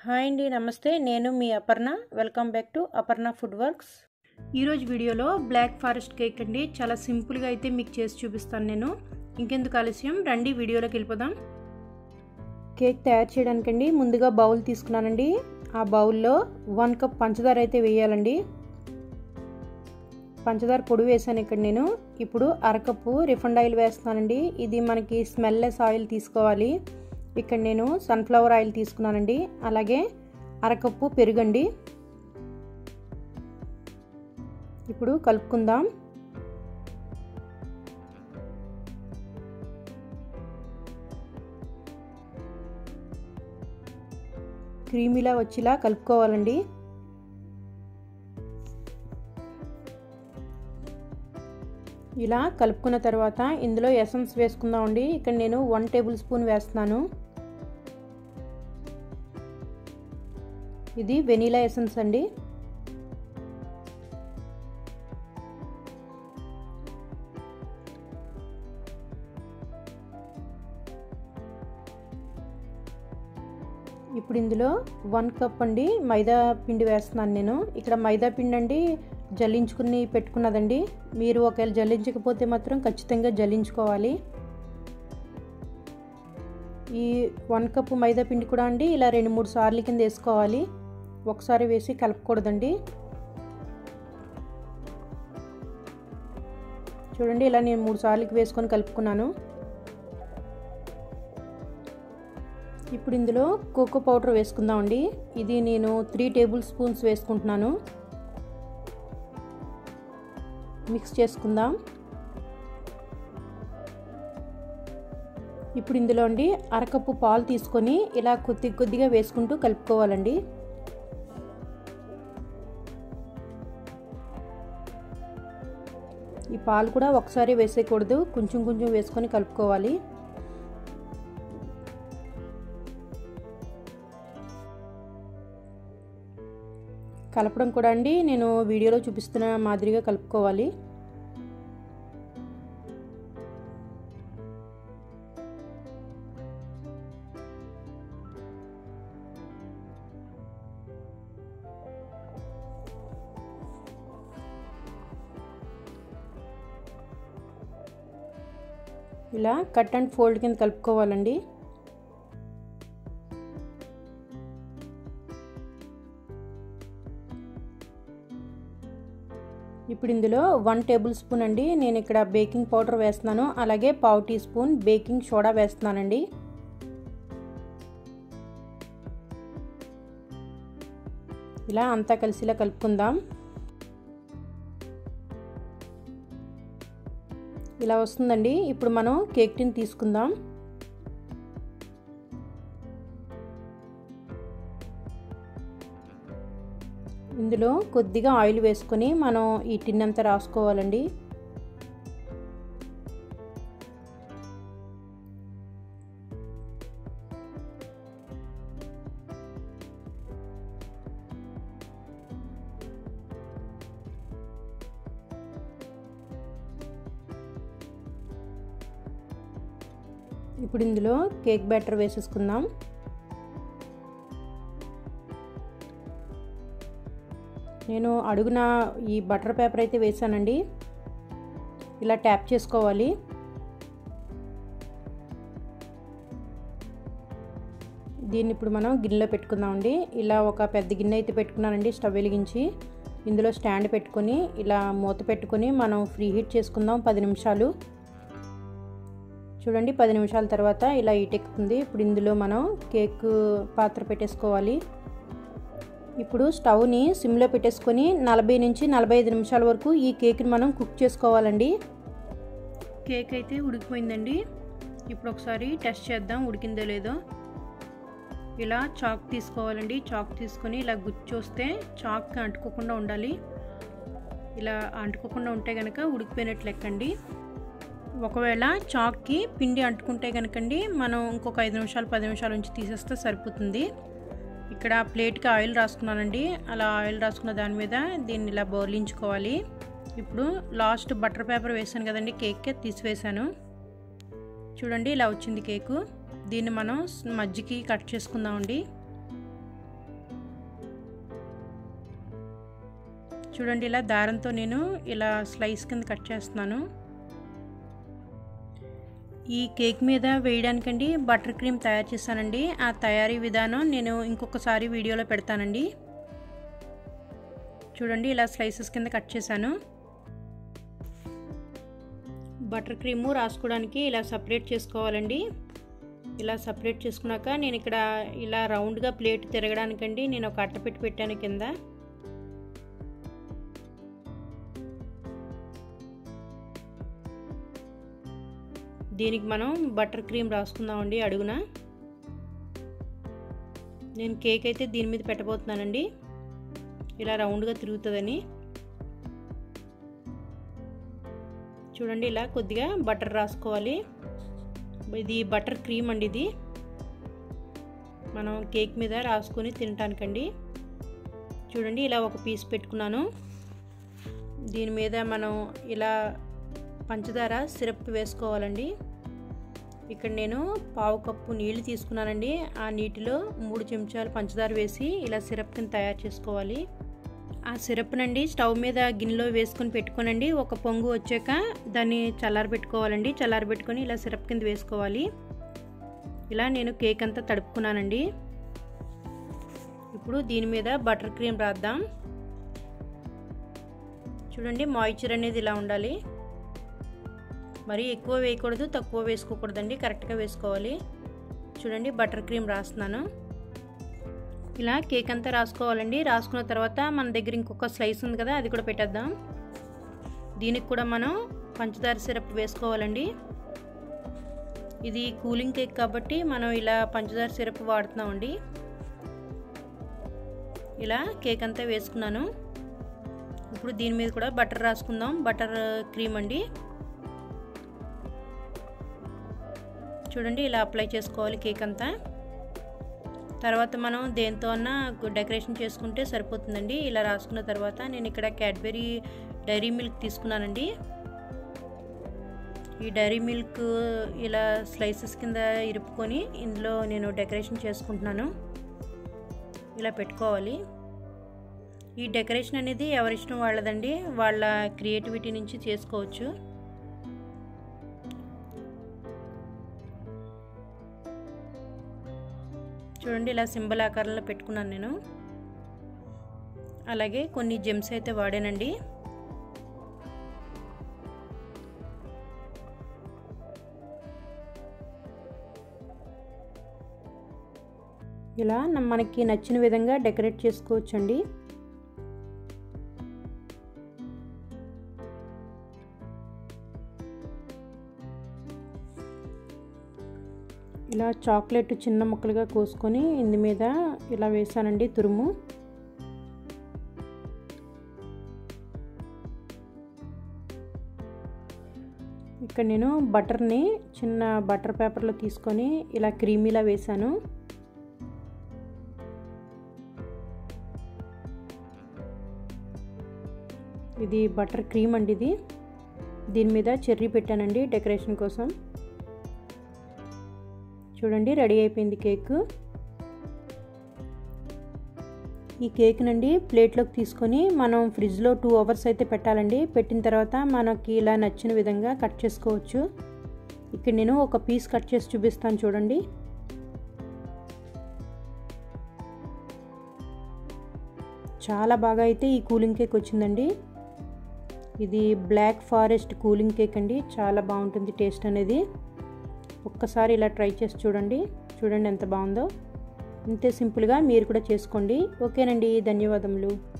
hi అండి నమస్తే నేను మీ Aparna welcome back to Aparna food works ఈరోజు వీడియోలో బ్లాక్ ఫారెస్ట్ కేక్ అండి చాలా సింపుల్గా అయితే మీకు చేసి చూపిస్తాను నేను ఇంకెందుకు ఆలస్యం రండి వీడియోలోకి వెళ్ళిపోదాం కేక్ తయారు చేయడానికండి ముందుగా బౌల్ తీసుకున్నానండి ఆ బౌల్లో వన్ కప్ పంచదార అయితే వేయాలండి పంచదార పొడి వేసాను ఇక్కడ నేను ఇప్పుడు అరకప్పు రిఫండ్ ఆయిల్ వేస్తున్నానండి ఇది మనకి స్మెల్లెస్ ఆయిల్ తీసుకోవాలి ఇక్కడ నేను సన్ఫ్లవర్ ఆయిల్ తీసుకున్నానండి అలాగే అరకప్పు పెరుగండి ఇప్పుడు కలుపుకుందాం క్రీమీలా వచ్చేలా కలుపుకోవాలండి ఇలా కలుపుకున్న తర్వాత ఇందులో ఎసన్స్ వేసుకుందామండి ఇక్కడ నేను వన్ టేబుల్ స్పూన్ వేస్తున్నాను ఇది వెనీలా ఎసెన్స్ అండి ఇప్పుడు ఇందులో వన్ కప్ అండి మైదా పిండి వేస్తున్నాను నేను ఇక్కడ మైదా పిండి అండి జల్లించుకుని పెట్టుకున్నదండి మీరు ఒకవేళ జల్లించకపోతే మాత్రం ఖచ్చితంగా జల్లించుకోవాలి ఈ వన్ కప్ మైదా పిండి కూడా అండి ఇలా రెండు మూడు సార్లు కింద వేసుకోవాలి ఒకసారి వేసి కలపకూడదండి చూడండి ఇలా నేను మూడు సార్లకి వేసుకొని కలుపుకున్నాను ఇప్పుడు ఇందులో కోకో పౌడర్ వేసుకుందామండి ఇది నేను త్రీ టేబుల్ స్పూన్స్ వేసుకుంటున్నాను మిక్స్ చేసుకుందాం ఇప్పుడు ఇందులో అండి అరకప్పు పాలు తీసుకొని ఇలా కొద్ది కొద్దిగా వేసుకుంటూ కలుపుకోవాలండి ఈ పాలు కూడా ఒకసారి వేసేయకూడదు కొంచెం కొంచెం వేసుకొని కలుపుకోవాలి కలపడం కూడా అండి నేను వీడియోలో చూపిస్తున్న మాదిరిగా కలుపుకోవాలి ఇలా కట్ అండ్ ఫోల్డ్ కింద కలుపుకోవాలండి ఇప్పుడు ఇందులో వన్ టేబుల్ స్పూన్ అండి నేను ఇక్కడ బేకింగ్ పౌడర్ వేస్తున్నాను అలాగే పావు టీ స్పూన్ బేకింగ్ సోడా వేస్తున్నానండి ఇలా అంతా కలిసిలా కలుపుకుందాం ఇలా వస్తుందండి ఇప్పుడు మనం కేక్ టిన్ తీసుకుందాం ఇందులో కొద్దిగా ఆయిల్ వేసుకొని మనం ఈ టిన్ అంతా రాసుకోవాలండి ఇప్పుడు ఇందులో కేక్ బ్యాటర్ వేసేసుకుందాం నేను అడుగున ఈ బటర్ పేపర్ అయితే వేసానండి ఇలా ట్యాప్ చేసుకోవాలి దీన్ని ఇప్పుడు మనం గిన్నెలో పెట్టుకుందామండి ఇలా ఒక పెద్ద గిన్నె అయితే పెట్టుకున్నానండి స్టవ్ వెలిగించి ఇందులో స్టాండ్ పెట్టుకొని ఇలా మూత పెట్టుకొని మనం ఫ్రీ హీట్ చేసుకుందాం పది నిమిషాలు చూడండి పది నిమిషాల తర్వాత ఇలా ఈటెక్కుతుంది ఇప్పుడు ఇందులో మనం కేక్ పాత్ర పెట్టేసుకోవాలి ఇప్పుడు స్టవ్ని సిమ్లో పెట్టేసుకొని నలభై నుంచి నలభై ఐదు నిమిషాల వరకు ఈ కేక్ని మనం కుక్ చేసుకోవాలండి కేక్ అయితే ఉడికిపోయిందండి ఇప్పుడు ఒకసారి టెస్ట్ చేద్దాం ఉడికిందో లేదో ఇలా చాక్ తీసుకోవాలండి చాక్ తీసుకొని ఇలా గుచ్చొస్తే చాక్ అంటుకోకుండా ఉండాలి ఇలా అంటుకోకుండా ఉంటే కనుక ఉడికిపోయినట్లు లెక్కండి ఒకవేళ చాక్కి పిండి అంటుకుంటే కనుకండి మనం ఇంకొక ఐదు నిమిషాలు పది నిమిషాల నుంచి తీసేస్తే సరిపోతుంది ఇక్కడ ప్లేట్కి ఆయిల్ రాసుకున్నానండి అలా ఆయిల్ రాసుకున్న దాని మీద దీన్ని ఇలా బౌలించుకోవాలి ఇప్పుడు లాస్ట్ బటర్ పేపర్ వేసాను కదండి కేక్కి తీసివేసాను చూడండి ఇలా వచ్చింది కేకు దీన్ని మనం మజ్జికి కట్ చేసుకుందామండి చూడండి ఇలా దారంతో నేను ఇలా స్లైస్ కింద కట్ చేస్తున్నాను ఈ కేక్ మీద వేయడానికండి బటర్ క్రీమ్ తయారు చేశానండి ఆ తయారీ విధానం నేను ఇంకొకసారి వీడియోలో పెడతానండి చూడండి ఇలా స్లైసెస్ కింద కట్ చేశాను బటర్ క్రీము రాసుకోవడానికి ఇలా సపరేట్ చేసుకోవాలండి ఇలా సపరేట్ చేసుకున్నాక నేను ఇక్కడ ఇలా రౌండ్గా ప్లేట్ తిరగడానికండి నేను ఒక అట్ట పెట్టి పెట్టాను కింద దీనికి మనం బటర్ క్రీమ్ రాసుకుందామండి అడుగున నేను కేక్ అయితే దీని మీద పెట్టబోతున్నానండి ఇలా రౌండ్గా తిరుగుతుందని చూడండి ఇలా కొద్దిగా బటర్ రాసుకోవాలి ఇది బటర్ క్రీమ్ అండి ఇది మనం కేక్ మీద రాసుకొని తినటానికండి చూడండి ఇలా ఒక పీస్ పెట్టుకున్నాను దీని మీద మనం ఇలా పంచదార సిరప్ వేసుకోవాలండి ఇక్కడ నేను పావు కప్పు నీళ్లు తీసుకున్నానండి ఆ నీటిలో మూడు చెంచాలు పంచదార వేసి ఇలా సిరప్ కింద తయారు చేసుకోవాలి ఆ సిరప్ నండి స్టవ్ మీద గిన్నెలో వేసుకొని పెట్టుకోనండి ఒక పొంగు వచ్చాక దాన్ని చల్లారబెట్టుకోవాలండి చల్లారబెట్టుకొని ఇలా సిరప్ కింద వేసుకోవాలి ఇలా నేను కేక్ అంతా తడుపుకున్నానండి ఇప్పుడు దీని మీద బటర్ క్రీమ్ రాద్దాం చూడండి మాయిశ్చర్ అనేది ఇలా ఉండాలి మరీ ఎక్కువ వేయకూడదు తక్కువ వేసుకోకూడదండి కరెక్ట్గా వేసుకోవాలి చూడండి బటర్ క్రీమ్ రాస్తున్నాను ఇలా కేక్ అంతా రాసుకోవాలండి రాసుకున్న తర్వాత మన దగ్గర ఇంకొక స్లైస్ ఉంది కదా అది కూడా పెట్టేద్దాం దీనికి కూడా మనం పంచదార సిరప్ వేసుకోవాలండి ఇది కూలింగ్ కేక్ కాబట్టి మనం ఇలా పంచదార సిరప్ వాడుతున్నామండి ఇలా కేక్ అంతా వేసుకున్నాను ఇప్పుడు దీని మీద కూడా బటర్ రాసుకుందాం బటర్ క్రీమ్ అండి చూడండి ఇలా అప్లై చేసుకోవాలి కేక్ అంతా తర్వాత మనం దేంతో అన్నా డెకరేషన్ చేసుకుంటే సరిపోతుందండి ఇలా రాసుకున్న తర్వాత నేను ఇక్కడ క్యాడ్బెరీ డైరీ మిల్క్ తీసుకున్నానండి ఈ డైరీ మిల్క్ ఇలా స్లైసెస్ కింద ఇరుపుకొని ఇందులో నేను డెకరేషన్ చేసుకుంటున్నాను ఇలా పెట్టుకోవాలి ఈ డెకరేషన్ అనేది ఎవరిష్టం వాళ్ళదండి వాళ్ళ క్రియేటివిటీ నుంచి చేసుకోవచ్చు చూడండి ఇలా సింబల్ ఆకారంలో పెట్టుకున్నాను నేను అలాగే కొన్ని జెమ్స్ అయితే వాడానండి ఇలా మనకి నచ్చిన విధంగా డెకరేట్ చేసుకోవచ్చండి ఇలా చాక్లెట్ చిన్న ముక్కలుగా కోసుకొని ఇందు మీద ఇలా వేసానండి తురుము ఇక్కడ నేను బటర్ని చిన్న బటర్ పేపర్లో తీసుకొని ఇలా క్రీమీలా వేసాను ఇది బటర్ క్రీమ్ అండి ఇది దీని మీద చెర్రీ పెట్టానండి డెకరేషన్ కోసం చూడండి రెడీ అయిపోయింది కేక్ ఈ కేక్ నుండి ప్లేట్లోకి తీసుకొని మనం ఫ్రిడ్జ్లో టూ అవర్స్ అయితే పెట్టాలండి పెట్టిన తర్వాత మనకి ఇలా నచ్చిన విధంగా కట్ చేసుకోవచ్చు ఇక్కడ నేను ఒక పీస్ కట్ చేసి చూపిస్తాను చూడండి చాలా బాగా అయితే ఈ కూలింగ్ కేక్ వచ్చిందండి ఇది బ్లాక్ ఫారెస్ట్ కూలింగ్ కేక్ అండి చాలా బాగుంటుంది టేస్ట్ అనేది ఒక్కసారి ఇలా ట్రై చేసి చూడండి చూడండి ఎంత బాగుందో ఇంతే సింపుల్గా మీరు కూడా చేసుకోండి ఓకేనండి ధన్యవాదములు